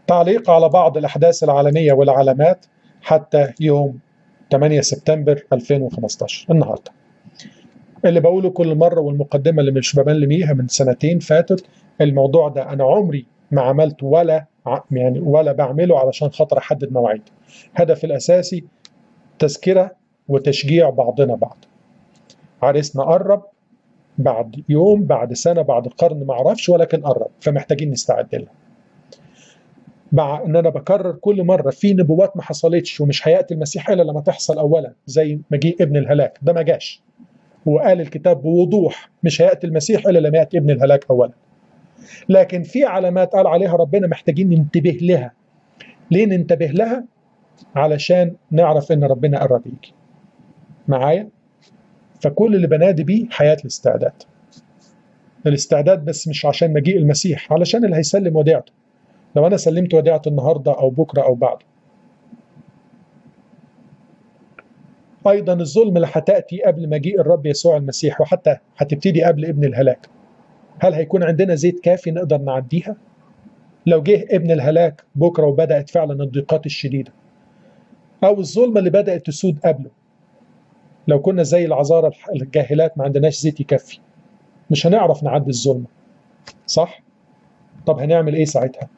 تعليق على بعض الأحداث العالمية والعلامات حتى يوم 8 سبتمبر 2015 النهارده اللي بقوله كل مرة والمقدمة اللي مش ببلميها من سنتين فاتت الموضوع ده أنا عمري ما عملت ولا يعني ولا بعمله علشان خاطر أحدد مواعيد هدف الأساسي تذكرة وتشجيع بعضنا بعض عريسنا قرب بعد يوم بعد سنة بعد قرن ما اعرفش ولكن قرب فمحتاجين نستعد له مع ان انا بكرر كل مره في نبوات ما حصلتش ومش هياتي المسيح الا لما تحصل اولا زي مجيء ابن الهلاك ده ما جاش وقال الكتاب بوضوح مش هياتي المسيح الا لما ياتي ابن الهلاك اولا لكن في علامات قال عليها ربنا محتاجين ننتبه لها ليه ننتبه لها علشان نعرف ان ربنا قرب يجي معايا فكل اللي بنادي بيه حياه الاستعداد الاستعداد بس مش عشان مجيء المسيح علشان اللي هيسلم وديعته لو انا سلمت وديعته النهارده او بكره او بعده ايضا الظلم اللي هتاتي قبل مجيء الرب يسوع المسيح وحتى هتبتدي قبل ابن الهلاك هل هيكون عندنا زيت كافي نقدر نعديها لو جه ابن الهلاك بكره وبدات فعلا الضيقات الشديده او الظلمه اللي بدات تسود قبله لو كنا زي العذارى الجاهلات ما عندناش زيت يكفي مش هنعرف نعدي الظلمه صح طب هنعمل ايه ساعتها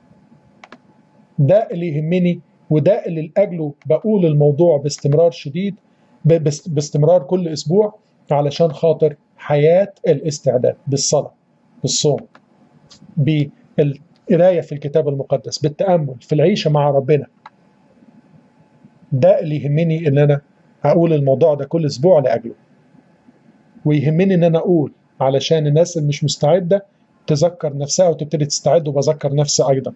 ده اللي يهمني وده اللي لاجله بقول الموضوع باستمرار شديد باستمرار كل اسبوع علشان خاطر حياه الاستعداد بالصلاه بالصوم بالقرايه في الكتاب المقدس بالتامل في العيشه مع ربنا ده اللي يهمني ان انا اقول الموضوع ده كل اسبوع لاجله ويهمني ان انا اقول علشان الناس اللي مش مستعده تذكر نفسها وتبتدي تستعد وبذكر نفسي ايضا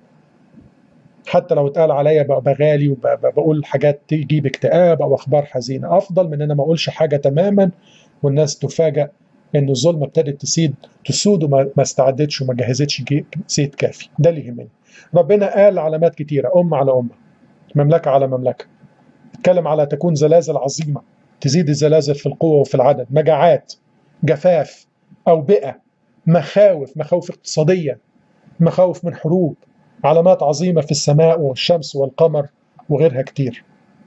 حتى لو اتقال عليا بغالي وبقول حاجات تجيب اكتئاب او اخبار حزينه افضل من ان انا ما اقولش حاجه تماما والناس تفاجئ ان الظلمه ابتدت تسيد تسود وما ما استعدتش وما جهزتش زيت كافي ده اللي يهمني ربنا قال علامات كتيره امه على امه مملكه على مملكه اتكلم على تكون زلازل عظيمه تزيد الزلازل في القوه وفي العدد مجاعات جفاف اوبئه مخاوف مخاوف اقتصاديه مخاوف من حروب علامات عظيمه في السماء والشمس والقمر وغيرها كتير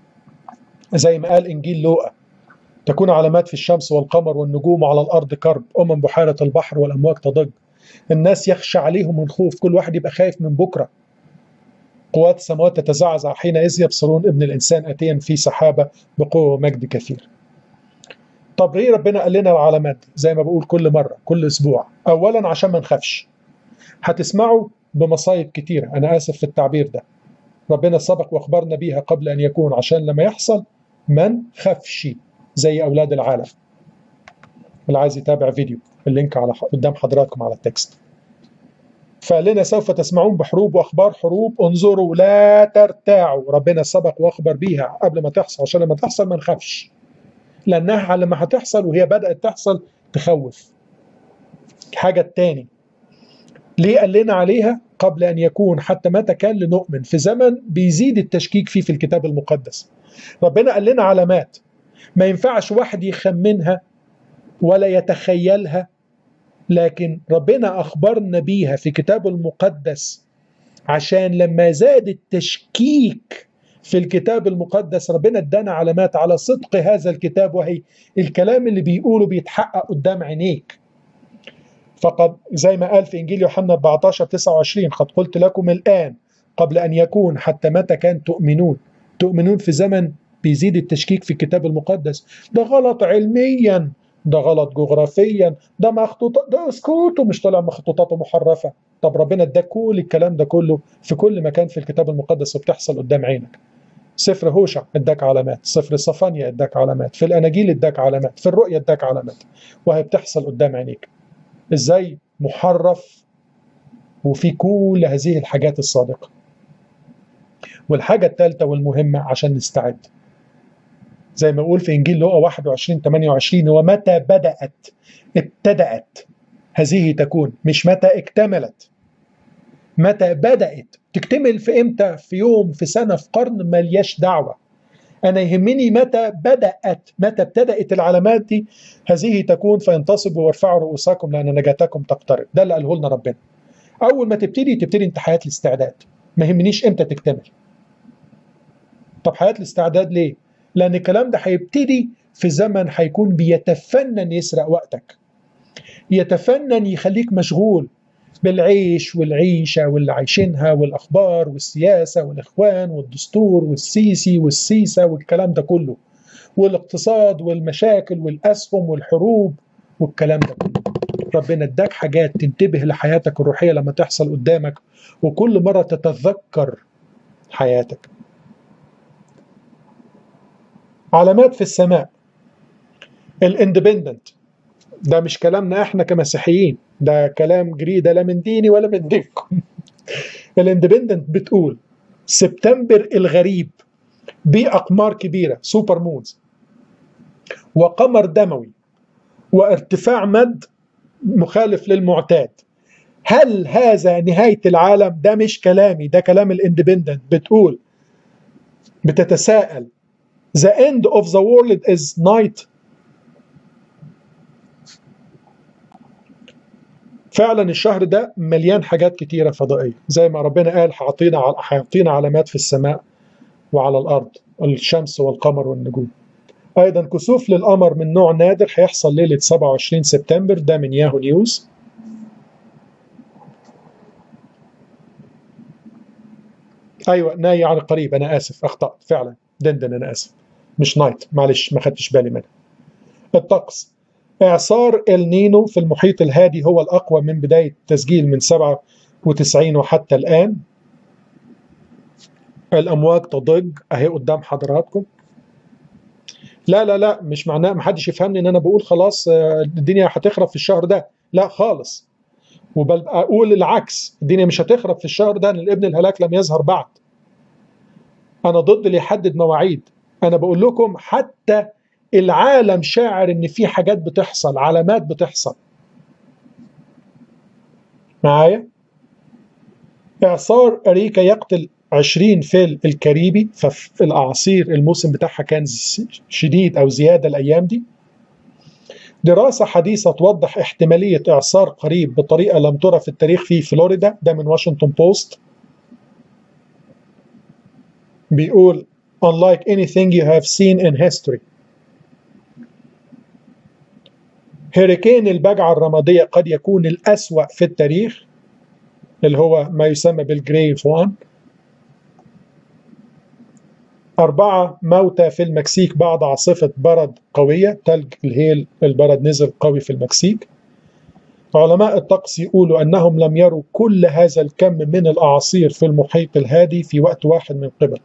زي ما قال انجيل لوقا تكون علامات في الشمس والقمر والنجوم وعلى الارض كرب امم بحيره البحر والامواج تضج الناس يخشى عليهم من خوف كل واحد يبقى خايف من بكره قوات السماوات تتزعزع حينئذ يبصرون ابن الانسان اتيا في سحابه بقوه ومجد كثير طب ليه ربنا قال لنا العلامات دي زي ما بقول كل مره كل اسبوع اولا عشان ما نخافش هتسمعوا بمصايب كتيرة أنا آسف في التعبير ده ربنا سبق وأخبرنا بيها قبل أن يكون عشان لما يحصل من خافش زي أولاد العالم اللي عايز يتابع فيديو اللينك على قدام حضراتكم على التكست فلنا سوف تسمعون بحروب واخبار حروب انظروا لا ترتاعوا ربنا سبق واخبر بيها قبل ما تحصل عشان لما تحصل ما نخافش لانها لما هتحصل وهي بدات تحصل تخوف الحاجه الثاني ليه قال لنا عليها قبل ان يكون حتى متى كان لنؤمن في زمن بيزيد التشكيك فيه في الكتاب المقدس ربنا قال لنا علامات ما ينفعش واحد يخمنها ولا يتخيلها لكن ربنا اخبرنا بيها في كتابه المقدس عشان لما زاد التشكيك في الكتاب المقدس ربنا ادانا علامات على صدق هذا الكتاب وهي الكلام اللي بيقوله بيتحقق قدام عينيك فقد زي ما قال في انجيل يوحنا 14 29 قد قلت لكم الان قبل ان يكون حتى متى كان تؤمنون تؤمنون في زمن بيزيد التشكيك في الكتاب المقدس ده غلط علميا ده غلط جغرافيا ده مخطوطات ده اسكوته مش طالع مخطوطاته محرفه طب ربنا اداك كل الكلام ده كله في كل مكان في الكتاب المقدس وبتحصل قدام عينك سفر هوشع اداك علامات سفر صفانيا اداك علامات في الاناجيل اداك علامات في الرؤيا اداك علامات وهي بتحصل قدام عينيك ازاي محرف وفي كل هذه الحاجات الصادقه والحاجه الثالثه والمهمه عشان نستعد زي ما يقول في انجيل لوقا 21 28 هو متى بدات ابتدات هذه تكون مش متى اكتملت متى بدات تكتمل في امتى في يوم في سنه في قرن ملياش دعوه انا يهمني متى بدات متى ابتدات العلامات دي هذه تكون فينتصبوا وارفعوا رؤوسكم لان نجاتكم تقترب ده اللي قاله لنا ربنا اول ما تبتدي تبتدي انت حياه الاستعداد ما يهمنيش امتى تكتمل طب حياة الاستعداد ليه لان الكلام ده هيبتدي في زمن هيكون بيتفنن يسرق وقتك يتفنن يخليك مشغول بالعيش والعيشة واللي عايشينها والأخبار والسياسة والإخوان والدستور والسيسي والسيسة والكلام ده كله والاقتصاد والمشاكل والأسهم والحروب والكلام ده كله ربنا اداك حاجات تنتبه لحياتك الروحية لما تحصل قدامك وكل مرة تتذكر حياتك علامات في السماء الاندبندنت ده مش كلامنا احنا كمسيحيين ده كلام جريدة لا من ديني ولا من دينكم الاندبندنت بتقول سبتمبر الغريب بأقمار كبيرة سوبر مونز وقمر دموي وارتفاع مد مخالف للمعتاد هل هذا نهاية العالم ده مش كلامي ده كلام الاندبندنت بتقول بتتساءل the end of the world is night فعلا الشهر ده مليان حاجات كتيرة فضائية زي ما ربنا قال هيعطينا هيعطينا علامات في السماء وعلى الأرض الشمس والقمر والنجوم أيضا كسوف للقمر من نوع نادر هيحصل ليلة 27 سبتمبر ده من ياهو نيوز أيوة ناي عن قريب أنا آسف أخطأت فعلا دندن أنا آسف مش نايت معلش ما خدتش بالي منها الطقس إعصار النينو في المحيط الهادي هو الأقوى من بداية التسجيل من 97 وحتى الآن الأمواج تضج أهي قدام حضراتكم لا لا لا مش معناه ما حدش يفهمني ان انا بقول خلاص الدنيا هتخرب في الشهر ده لا خالص وبل اقول العكس الدنيا مش هتخرب في الشهر ده ان الابن الهلاك لم يظهر بعد انا ضد اللي يحدد مواعيد انا بقول لكم حتى العالم شاعر ان في حاجات بتحصل علامات بتحصل معايا اعصار اريكا يقتل 20 فيل الكاريبي ففي الاعاصير الموسم بتاعها كان شديد او زياده الايام دي دراسة حديثة توضح احتمالية إعصار قريب بطريقة لم ترى في التاريخ في فلوريدا ده من واشنطن بوست بيقول unlike anything you have seen in history هيريكين البجعة الرمادية قد يكون الأسوأ في التاريخ اللي هو ما يسمى بالجريف وان أربعة موتى في المكسيك بعد عاصفة برد قوية تلج الهيل البرد نزل قوي في المكسيك علماء الطقس يقولوا أنهم لم يروا كل هذا الكم من الأعاصير في المحيط الهادي في وقت واحد من قبل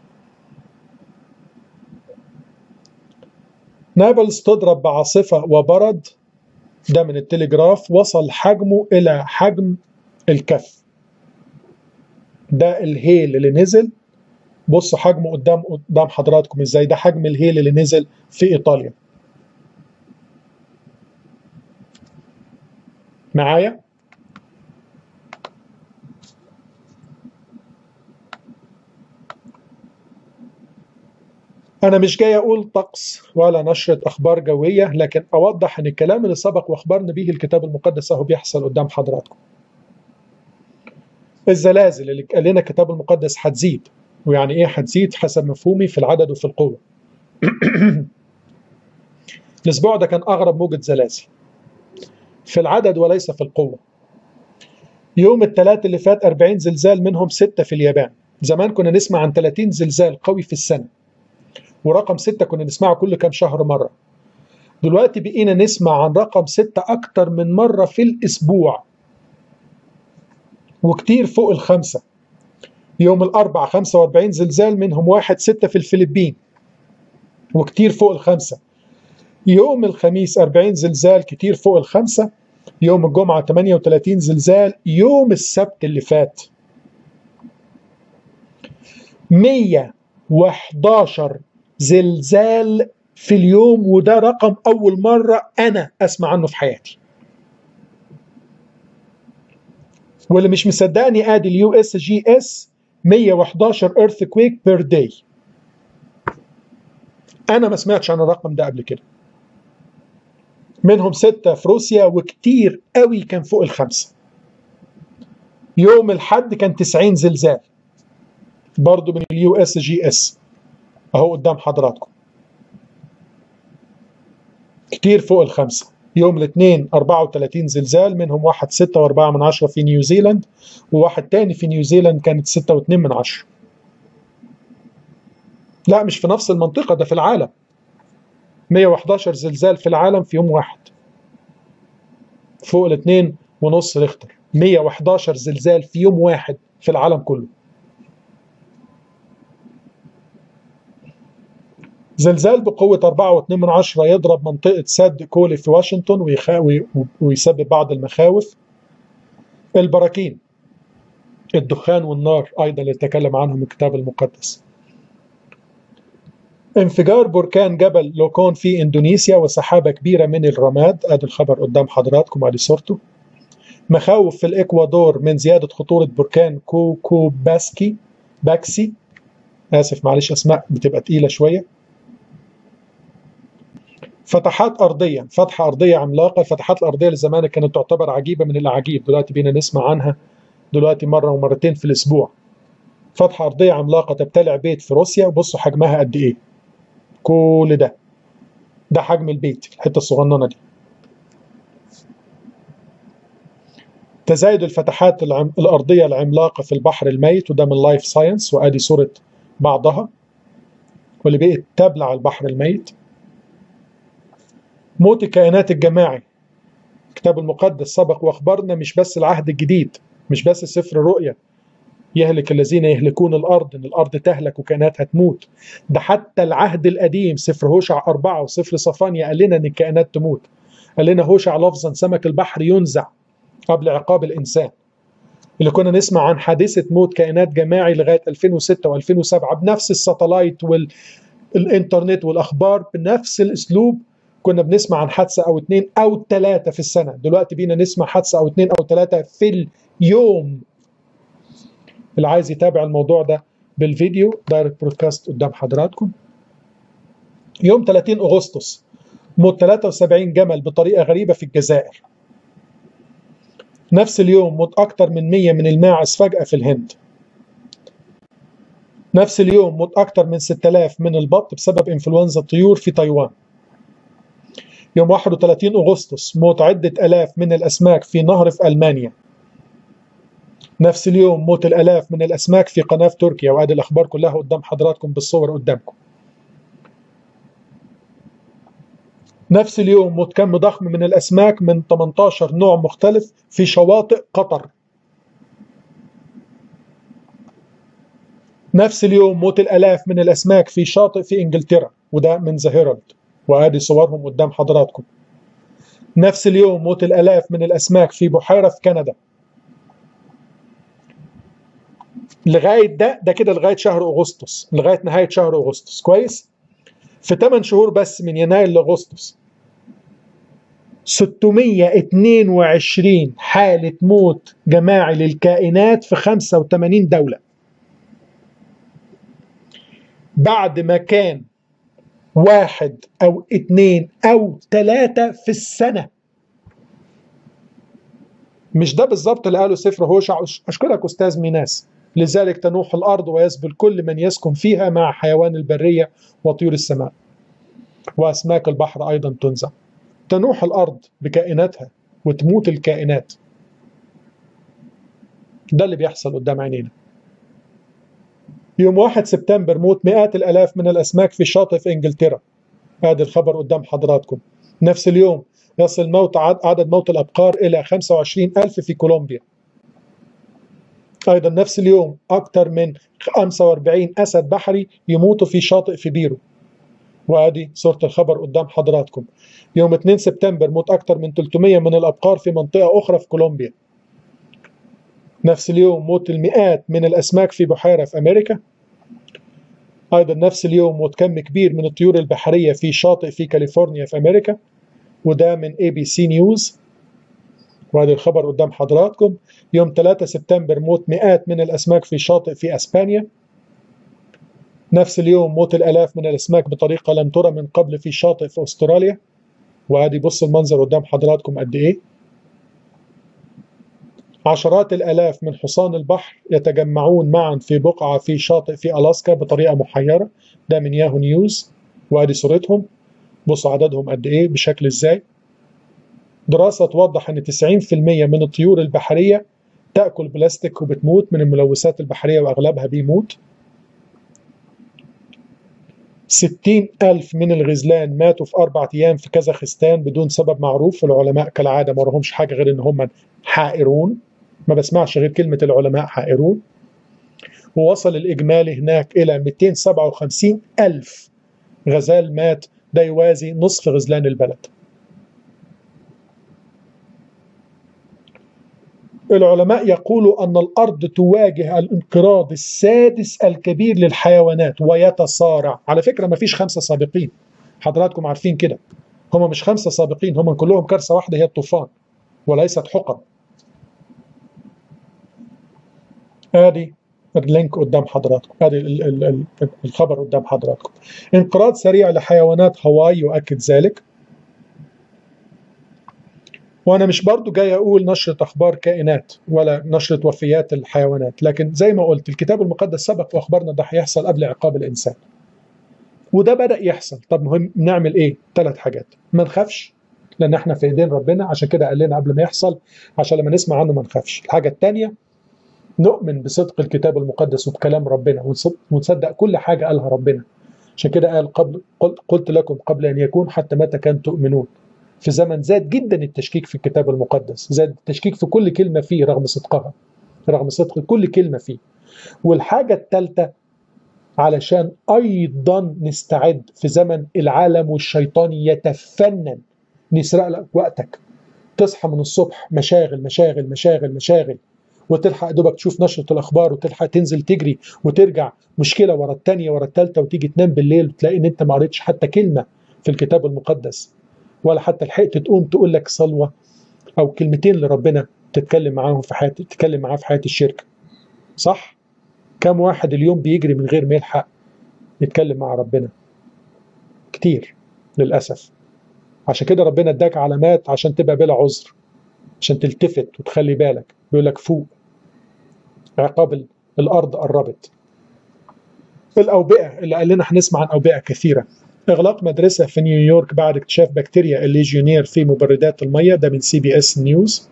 نابلز تضرب بعاصفة وبرد ده من التلجراف وصل حجمه إلى حجم الكف ده الهيل اللي نزل بص حجمه قدام قدام حضراتكم ازاي ده حجم الهيل اللي نزل في ايطاليا معايا أنا مش جاي أقول طقس ولا نشرة أخبار جوية لكن أوضح أن الكلام اللي سبق وأخبرنا به الكتاب المقدس أهو بيحصل قدام حضراتكم. الزلازل اللي قال لنا الكتاب المقدس هتزيد ويعني إيه هتزيد حسب مفهومي في العدد وفي القوة. الأسبوع ده كان أغرب موجة زلازل في العدد وليس في القوة. يوم الثلاث اللي فات 40 زلزال منهم 6 في اليابان. زمان كنا نسمع عن 30 زلزال قوي في السنة. ورقم ستة كنا نسمعه كل كام شهر مرة دلوقتي بقينا نسمع عن رقم ستة أكتر من مرة في الأسبوع وكتير فوق الخمسة يوم الأربع 45 زلزال منهم واحد ستة في الفلبين وكتير فوق الخمسة يوم الخميس 40 زلزال كتير فوق الخمسة يوم الجمعة 38 زلزال يوم السبت اللي فات 111 زلزال في اليوم وده رقم أول مرة أنا أسمع عنه في حياتي واللي مش مصدقني ادي اليو اس جي اس 111 ايرث كويك بير داي انا ما سمعتش عن الرقم ده قبل كده منهم ستة في روسيا وكتير قوي كان فوق الخمسة يوم الحد كان 90 زلزال برضو من اليو اس جي اس اهو قدام حضراتكم كتير فوق الخمسة يوم الاثنين 34 زلزال منهم واحد 6 و4 من عشرة في نيوزيلاند وواحد تاني في نيوزيلاند كانت 6 و2 من عشرة لا مش في نفس المنطقة ده في العالم 111 زلزال في العالم في يوم واحد فوق الاثنين ونص ريختر 111 زلزال في يوم واحد في العالم كله زلزال بقوة 4.2 من عشرة يضرب منطقة سد كولي في واشنطن ويخاوي ويسبب بعض المخاوف البراكين الدخان والنار أيضا اللي تكلم عنهم الكتاب المقدس انفجار بركان جبل لوكون في اندونيسيا وسحابه كبيره من الرماد ادي الخبر قدام حضراتكم ادي صورته مخاوف في الاكوادور من زياده خطوره بركان كوكو باسكي باكسي اسف معلش اسماء بتبقى تقيله شويه فتحات ارضيه فتحه ارضيه عملاقه الفتحات الارضيه لزمان كانت تعتبر عجيبه من الاعاجيب دلوقتي بينا نسمع عنها دلوقتي مره ومرتين في الاسبوع فتحه ارضيه عملاقه تبتلع بيت في روسيا وبصوا حجمها قد ايه كل ده ده حجم البيت الحته الصغننه دي تزايد الفتحات العم... الارضيه العملاقه في البحر الميت وده من لايف ساينس وادي صوره بعضها واللي بقت تبلع البحر الميت موت الكائنات الجماعي الكتاب المقدس سبق واخبرنا مش بس العهد الجديد مش بس سفر الرؤيا يهلك الذين يهلكون الأرض إن الأرض تهلك وكائناتها تموت ده حتى العهد القديم سفر هوشع أربعة وسفر صفانيا قال لنا إن الكائنات تموت قال لنا هوشع لفظا سمك البحر ينزع قبل عقاب الإنسان اللي كنا نسمع عن حادثة موت كائنات جماعي لغاية 2006 و2007 بنفس الساتلايت والإنترنت والأخبار بنفس الأسلوب كنا بنسمع عن حادثة أو اتنين أو تلاتة في السنة دلوقتي بينا نسمع حادثة أو اتنين أو تلاتة في اليوم اللي عايز يتابع الموضوع ده بالفيديو دايركت برودكاست قدام حضراتكم يوم 30 أغسطس موت 73 جمل بطريقة غريبة في الجزائر نفس اليوم موت أكثر من 100 من الماعز فجأة في الهند نفس اليوم موت أكثر من 6000 من البط بسبب إنفلونزا الطيور في تايوان يوم 31 أغسطس موت عدة ألاف من الأسماك في نهر في ألمانيا نفس اليوم موت الآلاف من الأسماك في قناة في تركيا وهذه الأخبار كلها قدام حضراتكم بالصور قدامكم نفس اليوم موت كم ضخم من الأسماك من 18 نوع مختلف في شواطئ قطر نفس اليوم موت الآلاف من الأسماك في شاطئ في إنجلترا وده من ذا هيرالد وهذه صورهم قدام حضراتكم نفس اليوم موت الآلاف من الأسماك في بحيرة في كندا لغايه ده ده كده لغايه شهر اغسطس لغايه نهايه شهر اغسطس كويس في 8 شهور بس من يناير لاغسطس 622 حالة موت جماعي للكائنات في 85 دولة بعد ما كان واحد أو اتنين أو تلاتة في السنة مش ده بالظبط اللي قاله سفر هوشع أشكرك أستاذ ميناس لذلك تنوح الأرض ويسبل كل من يسكن فيها مع حيوان البرية وطيور السماء وأسماك البحر أيضا تنزع تنوح الأرض بكائناتها وتموت الكائنات ده اللي بيحصل قدام عينينا يوم 1 سبتمبر موت مئات الألاف من الأسماك في شاطئ في إنجلترا هذا الخبر قدام حضراتكم نفس اليوم يصل موت عدد موت الأبقار إلى 25 ألف في كولومبيا أيضا نفس اليوم أكثر من 45 أسد بحري يموتوا في شاطئ في بيرو وادي صورة الخبر قدام حضراتكم يوم 2 سبتمبر موت أكثر من 300 من الأبقار في منطقة أخرى في كولومبيا نفس اليوم موت المئات من الأسماك في بحيرة في أمريكا أيضا نفس اليوم موت كم كبير من الطيور البحرية في شاطئ في كاليفورنيا في أمريكا وده من اي بي سي نيوز وهذا الخبر قدام حضراتكم يوم 3 سبتمبر موت مئات من الأسماك في شاطئ في أسبانيا نفس اليوم موت الآلاف من الأسماك بطريقة لم ترى من قبل في شاطئ في أستراليا وهذه بص المنظر قدام حضراتكم قد إيه عشرات الآلاف من حصان البحر يتجمعون معا في بقعة في شاطئ في ألاسكا بطريقة محيرة ده من ياهو نيوز وادي صورتهم بصوا عددهم قد ايه بشكل ازاي دراسة توضح ان 90% من الطيور البحرية تأكل بلاستيك وبتموت من الملوثات البحرية وأغلبها بيموت 60 ألف من الغزلان ماتوا في أربعة أيام في كازاخستان بدون سبب معروف والعلماء كالعادة ما لهمش حاجة غير إن هم حائرون ما بسمعش غير كلمة العلماء حائرون ووصل الإجمالي هناك إلى 257 ألف غزال مات ده يوازي نصف غزلان البلد العلماء يقولوا أن الأرض تواجه الانقراض السادس الكبير للحيوانات ويتصارع على فكرة ما فيش خمسة سابقين حضراتكم عارفين كده هم مش خمسة سابقين هم كلهم كارثة واحدة هي الطوفان وليست حقب ادي اللينك قدام حضراتكم ادي الخبر قدام حضراتكم انقراض سريع لحيوانات هاواي يؤكد ذلك وانا مش برضو جاي اقول نشرة اخبار كائنات ولا نشرة وفيات الحيوانات لكن زي ما قلت الكتاب المقدس سبق واخبرنا ده هيحصل قبل عقاب الانسان وده بدأ يحصل طب مهم نعمل ايه ثلاث حاجات ما نخافش لان احنا في ايدين ربنا عشان كده قال لنا قبل ما يحصل عشان لما نسمع عنه ما نخافش الحاجة الثانية نؤمن بصدق الكتاب المقدس وبكلام ربنا ونصدق كل حاجة قالها ربنا عشان كده قال قبل قلت لكم قبل أن يكون حتى متى كان تؤمنون في زمن زاد جدا التشكيك في الكتاب المقدس زاد التشكيك في كل كلمة فيه رغم صدقها رغم صدق كل كلمة فيه والحاجة الثالثة علشان أيضا نستعد في زمن العالم والشيطان يتفنن نسرق لك وقتك تصحى من الصبح مشاغل مشاغل مشاغل مشاغل وتلحق دوبك تشوف نشرة الأخبار وتلحق تنزل تجري وترجع مشكلة ورا الثانية ورا الثالثة وتيجي تنام بالليل وتلاقي إن أنت ما قريتش حتى كلمة في الكتاب المقدس ولا حتى لحقت تقوم تقول لك صلوة أو كلمتين لربنا تتكلم معاهم في حياة تتكلم معاه في حياة الشركة صح؟ كم واحد اليوم بيجري من غير ما يلحق يتكلم مع ربنا كتير للأسف عشان كده ربنا اداك علامات عشان تبقى بلا عذر عشان تلتفت وتخلي بالك بيقول لك فوق عقاب الارض قربت الاوبئه اللي قال لنا هنسمع عن اوبئه كثيره اغلاق مدرسه في نيويورك بعد اكتشاف بكتيريا الليجيونير في مبردات الميه ده من سي بي اس نيوز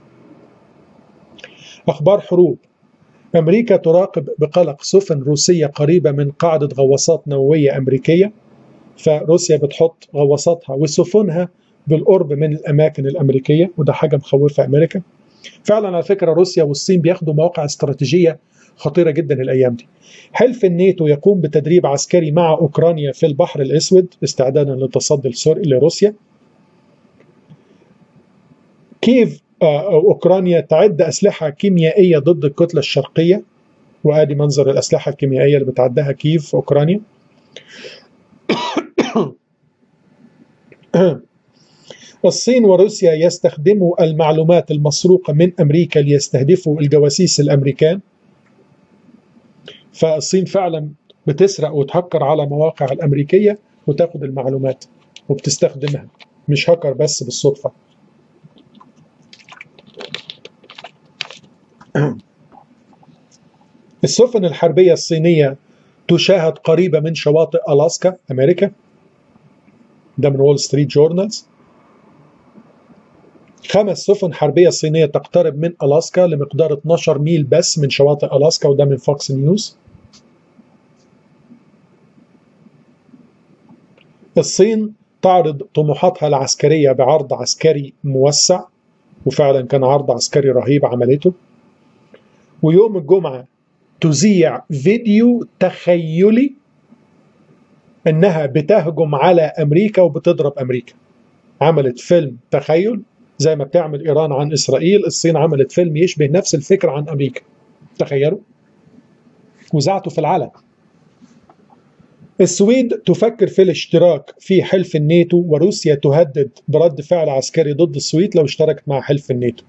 اخبار حروب امريكا تراقب بقلق سفن روسيه قريبه من قاعده غواصات نوويه امريكيه فروسيا بتحط غواصاتها وسفنها بالقرب من الاماكن الامريكيه وده حاجه مخوفه امريكا فعلا على فكره روسيا والصين بياخدوا مواقع استراتيجيه خطيره جدا الايام دي. حلف الناتو يقوم بتدريب عسكري مع اوكرانيا في البحر الاسود استعدادا للتصدي لروسيا. كييف اوكرانيا تعد اسلحه كيميائيه ضد الكتله الشرقيه وادي منظر الاسلحه الكيميائيه اللي بتعدها كييف في اوكرانيا. الصين وروسيا يستخدموا المعلومات المسروقة من أمريكا ليستهدفوا الجواسيس الأمريكان فالصين فعلا بتسرق وتهكر على مواقع الأمريكية وتاخد المعلومات وبتستخدمها مش هكر بس بالصدفة السفن الحربية الصينية تشاهد قريبة من شواطئ ألاسكا أمريكا ده من وول ستريت جورنالز خمس سفن حربية صينية تقترب من ألاسكا لمقدار 12 ميل بس من شواطئ ألاسكا وده من فوكس نيوز الصين تعرض طموحاتها العسكرية بعرض عسكري موسع وفعلا كان عرض عسكري رهيب عملته ويوم الجمعة تذيع فيديو تخيلي انها بتهجم على امريكا وبتضرب امريكا عملت فيلم تخيل زي ما بتعمل ايران عن اسرائيل الصين عملت فيلم يشبه نفس الفكره عن امريكا تخيلوا وزعته في العلن السويد تفكر في الاشتراك في حلف الناتو وروسيا تهدد برد فعل عسكري ضد السويد لو اشتركت مع حلف الناتو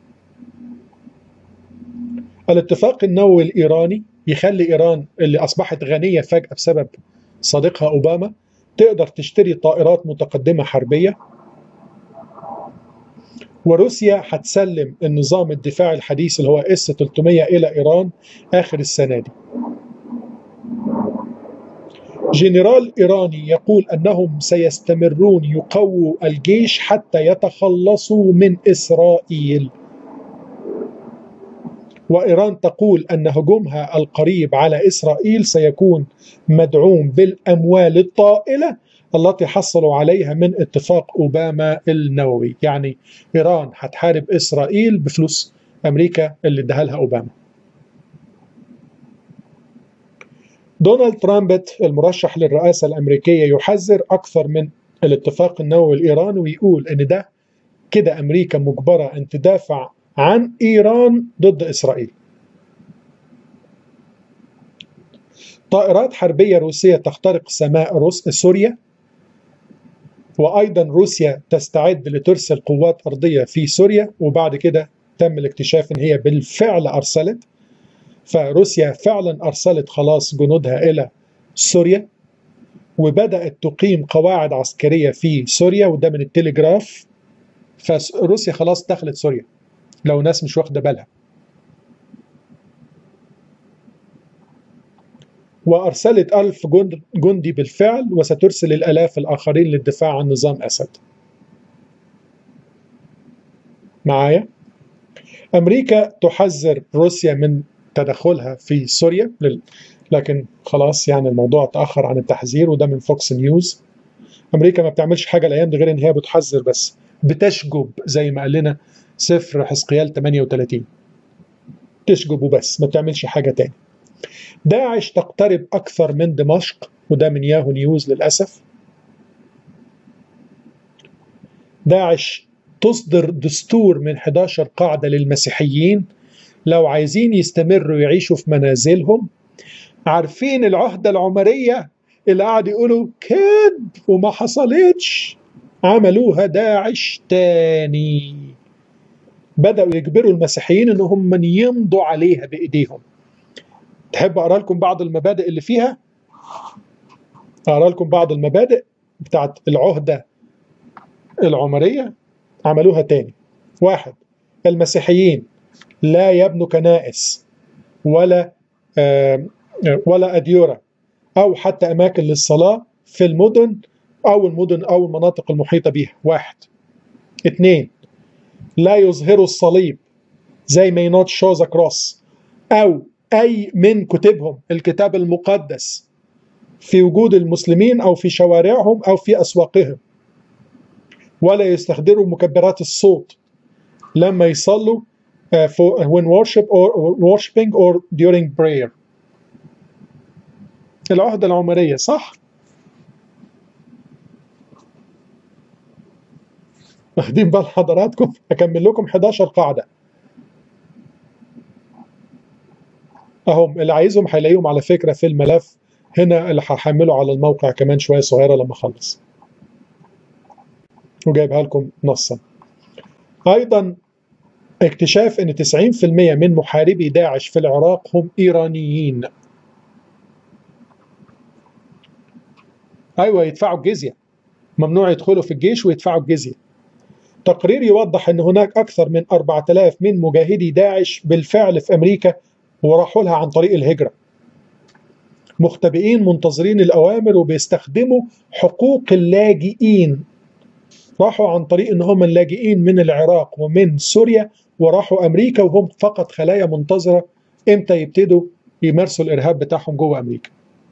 الاتفاق النووي الايراني يخلي ايران اللي اصبحت غنيه فجاه بسبب صديقها اوباما تقدر تشتري طائرات متقدمه حربيه وروسيا هتسلم النظام الدفاعي الحديث اللي هو اس 300 الى ايران اخر السنه دي جنرال ايراني يقول انهم سيستمرون يقووا الجيش حتى يتخلصوا من اسرائيل وايران تقول ان هجومها القريب على اسرائيل سيكون مدعوم بالاموال الطائله التي حصلوا عليها من اتفاق اوباما النووي، يعني ايران هتحارب اسرائيل بفلوس امريكا اللي اداها لها اوباما. دونالد ترامب المرشح للرئاسه الامريكيه يحذر اكثر من الاتفاق النووي الايراني ويقول ان ده كده امريكا مجبره ان تدافع عن ايران ضد اسرائيل. طائرات حربيه روسيه تخترق سماء روس سوريا وايضا روسيا تستعد لترسل قوات ارضيه في سوريا وبعد كده تم الاكتشاف ان هي بالفعل ارسلت فروسيا فعلا ارسلت خلاص جنودها الى سوريا وبدات تقيم قواعد عسكريه في سوريا وده من التليجراف فروسيا خلاص دخلت سوريا لو ناس مش واخده بالها وأرسلت ألف جندي بالفعل وسترسل الألاف الآخرين للدفاع عن نظام أسد معايا أمريكا تحذر روسيا من تدخلها في سوريا لكن خلاص يعني الموضوع تأخر عن التحذير وده من فوكس نيوز أمريكا ما بتعملش حاجة الأيام دي غير إن هي بتحذر بس بتشجب زي ما قال لنا سفر حزقيال 38 تشجب وبس ما بتعملش حاجة تاني داعش تقترب أكثر من دمشق وده من ياهو نيوز للأسف داعش تصدر دستور من 11 قاعدة للمسيحيين لو عايزين يستمروا يعيشوا في منازلهم عارفين العهدة العمرية اللي قاعد يقولوا كذب وما حصلتش عملوها داعش تاني بدأوا يجبروا المسيحيين انهم من يمضوا عليها بإيديهم تحب اقرا لكم بعض المبادئ اللي فيها اقرا لكم بعض المبادئ بتاعت العهده العمريه عملوها تاني واحد المسيحيين لا يبنوا كنائس ولا آه ولا اديره او حتى اماكن للصلاه في المدن او المدن او المناطق المحيطه بها واحد اثنين لا يظهروا الصليب زي may not show the cross او أي من كتبهم الكتاب المقدس في وجود المسلمين أو في شوارعهم أو في أسواقهم ولا يستخدموا مكبرات الصوت لما يصلوا uh, for when worship or, or worshiping or during prayer العهدة العمرية صح؟ واخدين بال حضراتكم هكمل لكم 11 قاعده اهم اللي عايزهم هيلاقيهم على فكره في الملف هنا اللي هحمله على الموقع كمان شويه صغيره لما اخلص وجايبها لكم نصا ايضا اكتشاف ان 90% من محاربي داعش في العراق هم ايرانيين ايوه يدفعوا الجزيه ممنوع يدخلوا في الجيش ويدفعوا الجزيه تقرير يوضح ان هناك اكثر من 4000 من مجاهدي داعش بالفعل في امريكا وراحوا لها عن طريق الهجرة مختبئين منتظرين الأوامر وبيستخدموا حقوق اللاجئين راحوا عن طريق ان هم اللاجئين من العراق ومن سوريا وراحوا امريكا وهم فقط خلايا منتظره امتى يبتدوا يمارسوا الارهاب بتاعهم جوه امريكا.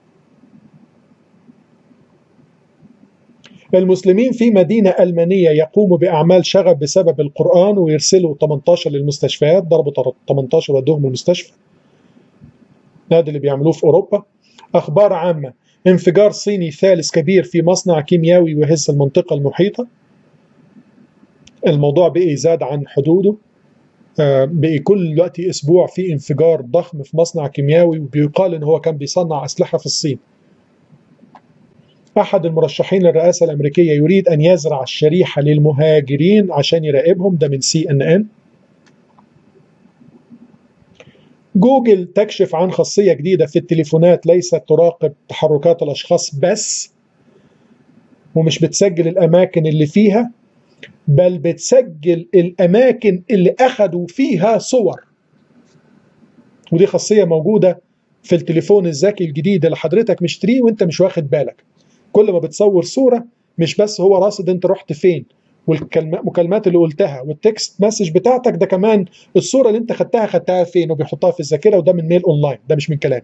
المسلمين في مدينة ألمانية يقوموا بأعمال شغب بسبب القرآن ويرسلوا 18 للمستشفيات ضربوا 18 ودوهم المستشفى هذا اللي بيعملوه في أوروبا أخبار عامة انفجار صيني ثالث كبير في مصنع كيميائي يهز المنطقة المحيطة الموضوع بقي زاد عن حدوده بقي كل دلوقتي أسبوع في انفجار ضخم في مصنع كيميائي وبيقال إن هو كان بيصنع أسلحة في الصين أحد المرشحين للرئاسة الأمريكية يريد أن يزرع الشريحة للمهاجرين عشان يراقبهم ده من سي ان ان جوجل تكشف عن خاصية جديدة في التليفونات ليست تراقب تحركات الأشخاص بس ومش بتسجل الأماكن اللي فيها بل بتسجل الأماكن اللي أخدوا فيها صور ودي خاصية موجودة في التليفون الذكي الجديد اللي حضرتك مشتريه وانت مش واخد بالك كل ما بتصور صورة مش بس هو راصد انت رحت فين والمكالمات اللي قلتها والتكست مسج بتاعتك ده كمان الصورة اللي انت خدتها خدتها فين وبيحطها في الذاكرة وده من ميل اونلاين ده مش من كلامي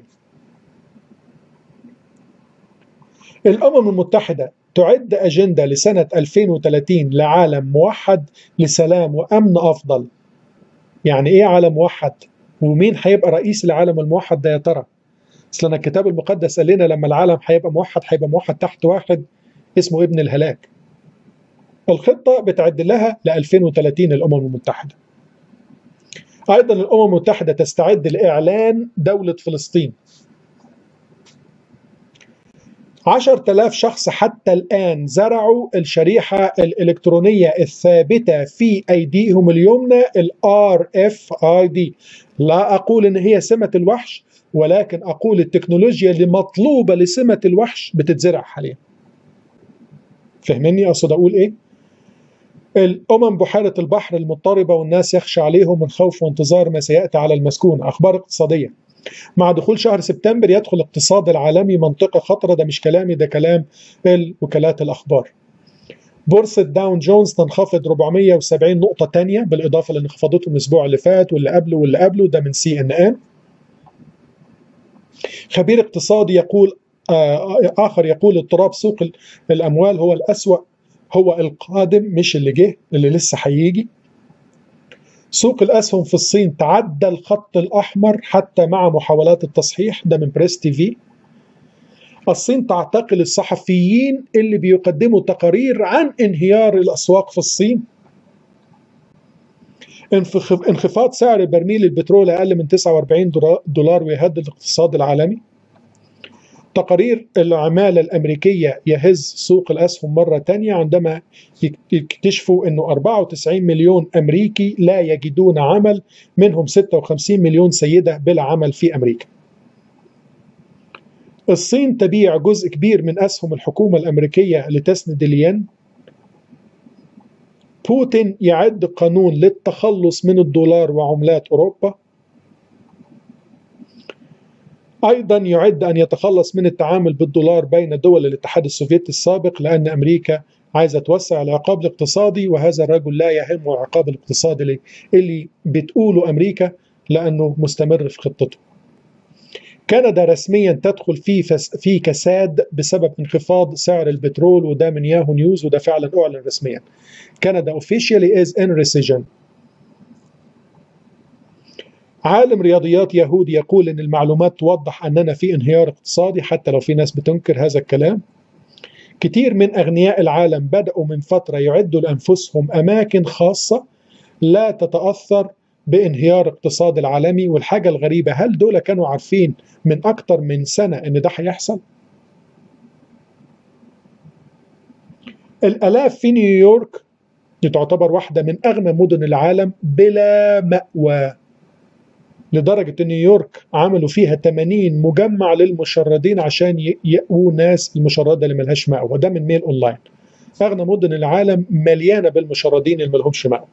الأمم المتحدة تعد أجندة لسنة 2030 لعالم موحد لسلام وأمن أفضل يعني إيه عالم موحد؟ ومين هيبقى رئيس العالم الموحد ده يا ترى؟ أصل أنا الكتاب المقدس قال لنا لما العالم هيبقى موحد هيبقى موحد تحت واحد اسمه ابن الهلاك الخطة بتعد لها ل 2030 الأمم المتحدة أيضا الأمم المتحدة تستعد لإعلان دولة فلسطين عشر تلاف شخص حتى الآن زرعوا الشريحة الإلكترونية الثابتة في أيديهم اليمنى ال RFID لا أقول إن هي سمة الوحش ولكن أقول التكنولوجيا اللي مطلوبة لسمة الوحش بتتزرع حاليا فهمني أقصد أقول إيه؟ الأمم بحيرة البحر المضطربة والناس يخشى عليهم من خوف وانتظار ما سيأتي على المسكون أخبار اقتصادية مع دخول شهر سبتمبر يدخل الاقتصاد العالمي منطقة خطرة ده مش كلامي ده كلام وكالات الأخبار بورصة داون جونز تنخفض 470 نقطة تانية بالإضافة لانخفاضاتهم الأسبوع اللي فات واللي قبله واللي قبله ده من سي إن إن خبير اقتصادي يقول آه آخر يقول اضطراب سوق الأموال هو الأسوأ هو القادم مش اللي جه اللي لسه هيجي سوق الأسهم في الصين تعدى الخط الأحمر حتى مع محاولات التصحيح ده من بريس تي في الصين تعتقل الصحفيين اللي بيقدموا تقارير عن انهيار الأسواق في الصين انخفاض سعر برميل البترول أقل من 49 دولار ويهدد الاقتصاد العالمي تقارير العمالة الأمريكية يهز سوق الأسهم مرة تانية عندما يكتشفوا أنه 94 مليون أمريكي لا يجدون عمل منهم 56 مليون سيدة بلا عمل في أمريكا الصين تبيع جزء كبير من أسهم الحكومة الأمريكية لتسند الين بوتين يعد قانون للتخلص من الدولار وعملات أوروبا أيضا يعد أن يتخلص من التعامل بالدولار بين دول الاتحاد السوفيتي السابق لأن أمريكا عايزة توسع العقاب الاقتصادي وهذا الرجل لا يهمه العقاب الاقتصادي اللي, اللي بتقوله أمريكا لأنه مستمر في خطته كندا رسميا تدخل في فس في كساد بسبب انخفاض سعر البترول وده من ياهو نيوز وده فعلا اعلن رسميا. كندا officially is in recession. عالم رياضيات يهودي يقول ان المعلومات توضح اننا في انهيار اقتصادي حتى لو في ناس بتنكر هذا الكلام. كتير من اغنياء العالم بداوا من فتره يعدوا لانفسهم اماكن خاصه لا تتاثر بانهيار اقتصاد العالمي والحاجة الغريبة هل دول كانوا عارفين من أكتر من سنة إن ده هيحصل؟ الآلاف في نيويورك دي تعتبر واحدة من أغنى مدن العالم بلا مأوى لدرجة إن نيويورك عملوا فيها 80 مجمع للمشردين عشان يقووا ناس المشردة اللي ملهاش مأوى وده من ميل أونلاين أغنى مدن العالم مليانة بالمشردين اللي ملهمش مأوى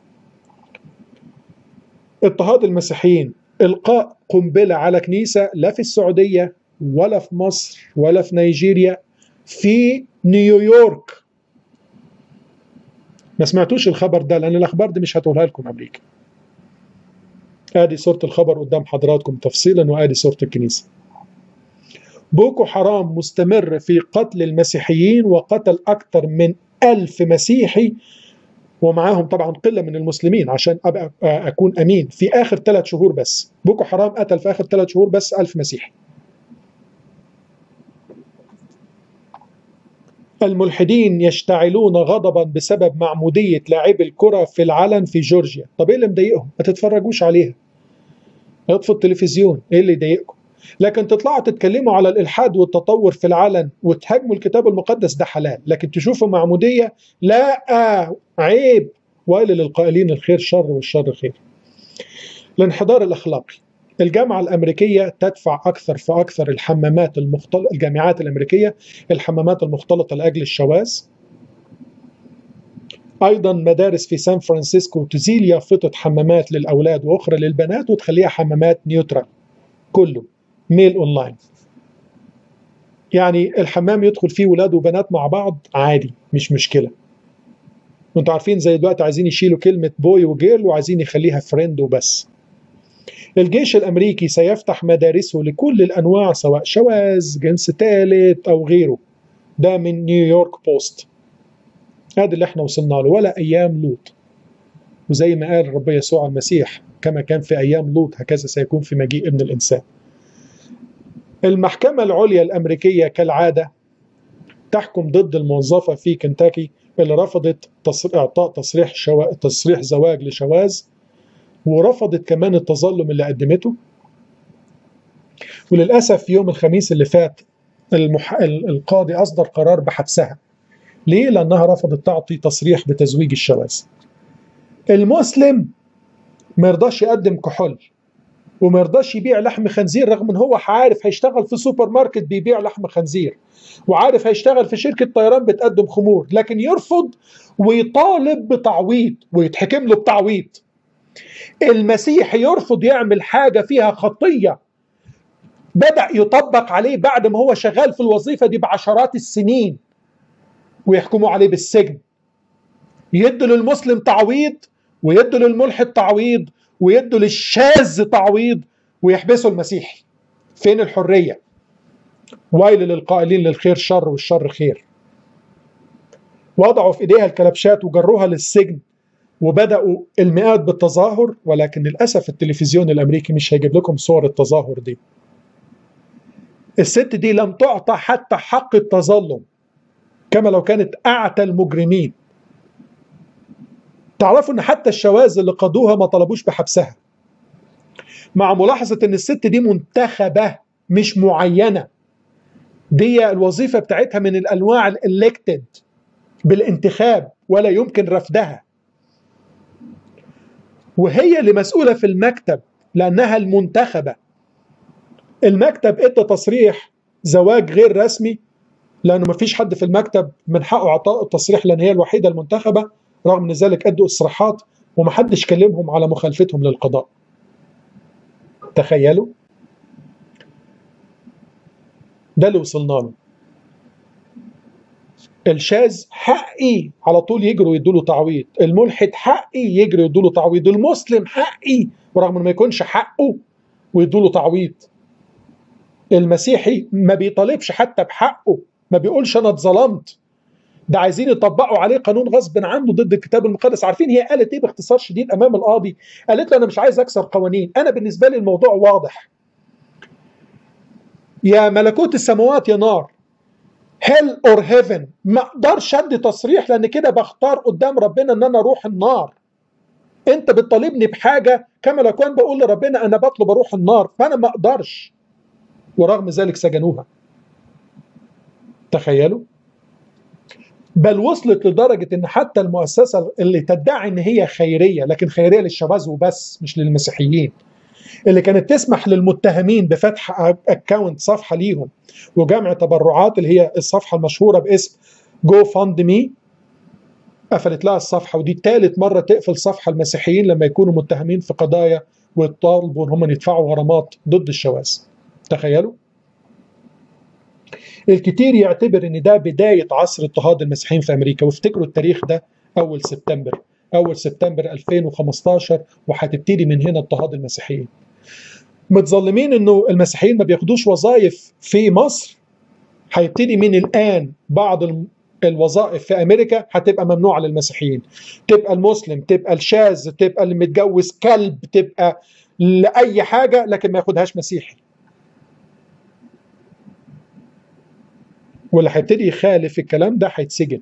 اضطهاد المسيحيين القاء قنبله على كنيسه لا في السعوديه ولا في مصر ولا في نيجيريا في نيويورك ما سمعتوش الخبر ده لان الاخبار دي مش هتقولها لكم امريكا ادي صوره الخبر قدام حضراتكم تفصيلا وادي صوره الكنيسه بوكو حرام مستمر في قتل المسيحيين وقتل اكثر من ألف مسيحي ومعاهم طبعا قله من المسلمين عشان ابقى اكون امين في اخر ثلاث شهور بس بوكو حرام قتل في اخر ثلاث شهور بس ألف مسيحي الملحدين يشتعلون غضبا بسبب معمودية لاعبي الكرة في العلن في جورجيا طب ايه اللي مضايقهم ما تتفرجوش عليها اطفوا التلفزيون ايه اللي يضايقكم لكن تطلعوا تتكلموا على الالحاد والتطور في العلن وتهاجموا الكتاب المقدس ده حلال لكن تشوفوا معموديه لا آه عيب ويل للقائلين الخير شر والشر خير الانحدار الاخلاقي الجامعة الأمريكية تدفع أكثر فأكثر الحمامات المختلطة الجامعات الأمريكية الحمامات المختلطة لأجل الشواذ ايضا مدارس في سان فرانسيسكو تزيل يافطه حمامات للاولاد واخرى للبنات وتخليها حمامات نيوترال كله ميل اونلاين يعني الحمام يدخل فيه ولاد وبنات مع بعض عادي مش مشكله وانتوا عارفين زي دلوقتي عايزين يشيلوا كلمه بوي وجيرل وعايزين يخليها فريند وبس الجيش الامريكي سيفتح مدارسه لكل الانواع سواء شواذ جنس ثالث او غيره ده من نيويورك بوست هذا اللي احنا وصلنا له ولا ايام لوط وزي ما قال رب يسوع المسيح كما كان في ايام لوط هكذا سيكون في مجيء ابن الانسان المحكمة العليا الأمريكية كالعادة تحكم ضد الموظفة في كنتاكي اللي رفضت إعطاء تصريح شوا... تصريح زواج لشواذ ورفضت كمان التظلم اللي قدمته وللأسف يوم الخميس اللي فات المح... القاضي أصدر قرار بحبسها ليه؟ لأنها رفضت تعطي تصريح بتزويج الشواذ المسلم ما يرضاش يقدم كحول وما يرضاش يبيع لحم خنزير رغم ان هو عارف هيشتغل في سوبر ماركت بيبيع لحم خنزير وعارف هيشتغل في شركه طيران بتقدم خمور لكن يرفض ويطالب بتعويض ويتحكم له بتعويض المسيح يرفض يعمل حاجه فيها خطيه بدا يطبق عليه بعد ما هو شغال في الوظيفه دي بعشرات السنين ويحكموا عليه بالسجن يدوا للمسلم تعويض ويدوا للملحد تعويض ويدوا للشاذ تعويض ويحبسوا المسيحي فين الحرية ويل للقائلين للخير شر والشر خير وضعوا في ايديها الكلبشات وجروها للسجن وبدأوا المئات بالتظاهر ولكن للأسف التلفزيون الأمريكي مش هيجيب لكم صور التظاهر دي الست دي لم تعطى حتى حق التظلم كما لو كانت أعتى المجرمين تعرفوا ان حتى الشواذ اللي قادوها ما طلبوش بحبسها مع ملاحظة ان الست دي منتخبة مش معينة دي الوظيفة بتاعتها من الانواع الالكتد بالانتخاب ولا يمكن رفضها وهي اللي مسؤولة في المكتب لانها المنتخبة المكتب ادى تصريح زواج غير رسمي لانه ما فيش حد في المكتب من حقه اعطاء التصريح لان هي الوحيدة المنتخبة رغم من ذلك ادوا اصراحات ومحدش كلمهم على مخالفتهم للقضاء تخيلوا ده اللي وصلنا له الشاذ حقي على طول يجروا يدوا له تعويض الملحد حقي يجري يدوا له تعويض المسلم حقي ورغم انه ما يكونش حقه ويدوا له تعويض المسيحي ما بيطالبش حتى بحقه ما بيقولش انا اتظلمت ده عايزين يطبقوا عليه قانون غصب عنه ضد الكتاب المقدس عارفين هي قالت ايه باختصار شديد امام القاضي قالت له انا مش عايز اكسر قوانين انا بالنسبه لي الموضوع واضح يا ملكوت السماوات يا نار هيل اور هيفن ما اقدرش ادي تصريح لان كده بختار قدام ربنا ان انا اروح النار انت بتطالبني بحاجه كما لو كان بقول لربنا انا بطلب اروح النار فانا ما اقدرش ورغم ذلك سجنوها تخيلوا بل وصلت لدرجة ان حتى المؤسسة اللي تدعي ان هي خيرية لكن خيرية للشواذ وبس مش للمسيحيين اللي كانت تسمح للمتهمين بفتح اكونت صفحة ليهم وجمع تبرعات اللي هي الصفحة المشهورة باسم جو فاند مي قفلت لها الصفحة ودي ثالث مرة تقفل صفحة المسيحيين لما يكونوا متهمين في قضايا ويطالبوا ان هم يدفعوا غرامات ضد الشواذ تخيلوا الكتير يعتبر ان ده بدايه عصر اضطهاد المسيحيين في امريكا وافتكروا التاريخ ده اول سبتمبر اول سبتمبر 2015 وهتبتدي من هنا اضطهاد المسيحيين متظلمين انه المسيحيين ما بياخدوش وظائف في مصر هيبتدي من الان بعض الوظائف في امريكا هتبقى ممنوعه للمسيحيين تبقى المسلم تبقى الشاذ تبقى اللي متجوز كلب تبقى لاي حاجه لكن ما ياخدهاش مسيحي واللي هيبتدي يخالف الكلام ده هيتسجن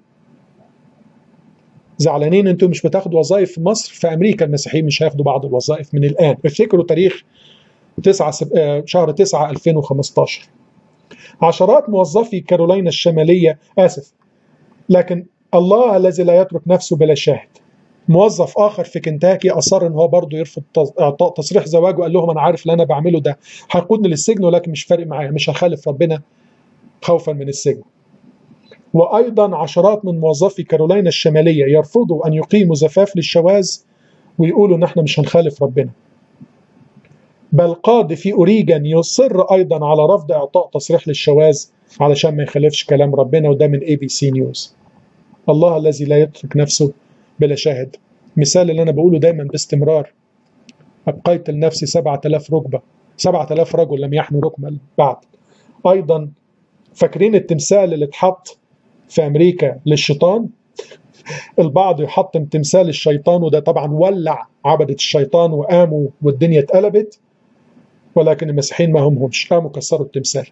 زعلانين انتوا مش بتاخدوا وظائف في مصر في امريكا المسيحيين مش هياخدوا بعض الوظائف من الان افتكروا تاريخ 9 سب... شهر 9 2015 عشرات موظفي كارولينا الشماليه اسف لكن الله الذي لا يترك نفسه بلا شاهد موظف اخر في كنتاكي اصر ان هو برضه يرفض اعطاء تصريح زواج وقال لهم انا عارف اللي انا بعمله ده هيقودني للسجن ولكن مش فارق معايا مش هخالف ربنا خوفا من السجن وأيضا عشرات من موظفي كارولينا الشمالية يرفضوا أن يقيموا زفاف للشواذ ويقولوا نحن مش هنخالف ربنا بل قاضي في أوريجان يصر أيضا على رفض إعطاء تصريح للشواذ علشان ما يخالفش كلام ربنا وده من اي بي سي نيوز الله الذي لا يترك نفسه بلا شاهد مثال اللي أنا بقوله دايما باستمرار أبقيت لنفسي سبعة آلاف ركبة سبعة آلاف رجل لم يحنوا ركبة بعد أيضا فاكرين التمثال اللي اتحط في أمريكا للشيطان البعض يحطم تمثال الشيطان وده طبعا ولع عبدة الشيطان وقاموا والدنيا اتقلبت ولكن المسيحيين ما همهمش قاموا كسروا التمثال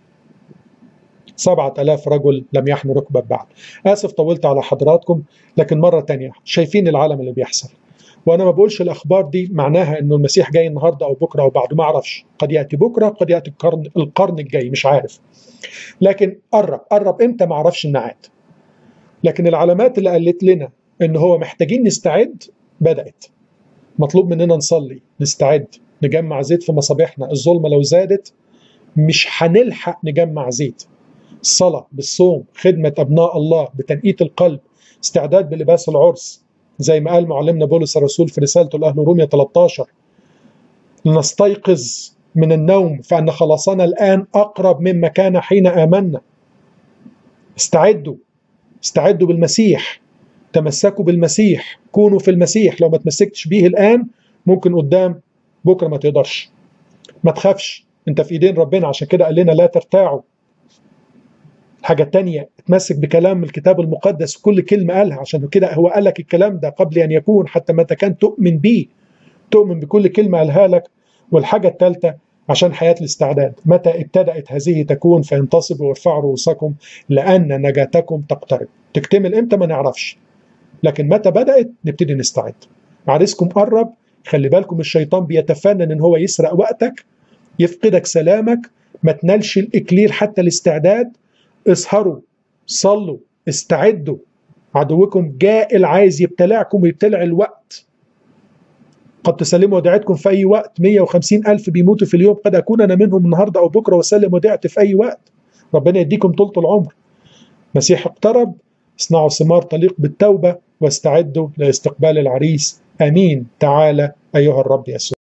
سبعة ألاف رجل لم يحنوا ركبة بعد آسف طولت على حضراتكم لكن مرة تانية شايفين العالم اللي بيحصل وأنا ما بقولش الأخبار دي معناها إنه المسيح جاي النهاردة أو بكرة أو بعده ما أعرفش قد يأتي بكرة قد يأتي القرن, القرن الجاي مش عارف لكن قرب قرب إمتى ما أعرفش النعاد لكن العلامات اللي قالت لنا إن هو محتاجين نستعد بدأت مطلوب مننا نصلي نستعد نجمع زيت في مصابيحنا الظلمة لو زادت مش هنلحق نجمع زيت الصلاة بالصوم خدمة أبناء الله بتنقية القلب استعداد بلباس العرس زي ما قال معلمنا بولس الرسول في رسالته لأهل رومية 13 لنستيقظ من النوم فأن خلاصنا الآن أقرب مما كان حين آمنا استعدوا استعدوا بالمسيح تمسكوا بالمسيح كونوا في المسيح لو ما تمسكتش بيه الآن ممكن قدام بكرة ما تقدرش ما تخافش انت في ايدين ربنا عشان كده قال لنا لا ترتاعوا الحاجة التانية اتمسك بكلام الكتاب المقدس كل كلمة قالها عشان كده هو قال لك الكلام ده قبل أن يكون حتى متى كان تؤمن بيه تؤمن بكل كلمة قالها لك والحاجة الثالثة عشان حياة الاستعداد متى ابتدأت هذه تكون فانتصبوا وارفعوا رؤوسكم لأن نجاتكم تقترب تكتمل امتى ما نعرفش لكن متى بدأت نبتدي نستعد عريسكم قرب خلي بالكم الشيطان بيتفنن ان هو يسرق وقتك يفقدك سلامك ما تنالش الاكليل حتى الاستعداد اسهروا صلوا استعدوا عدوكم جائل عايز يبتلعكم ويبتلع الوقت قد تسلموا وديعتكم في أي وقت 150 ألف بيموتوا في اليوم قد أكون أنا منهم النهاردة أو بكرة وسلم وديعتي في أي وقت ربنا يديكم طولة العمر مسيح اقترب اصنعوا ثمار تليق بالتوبة واستعدوا لاستقبال العريس أمين تعالى أيها الرب يسوع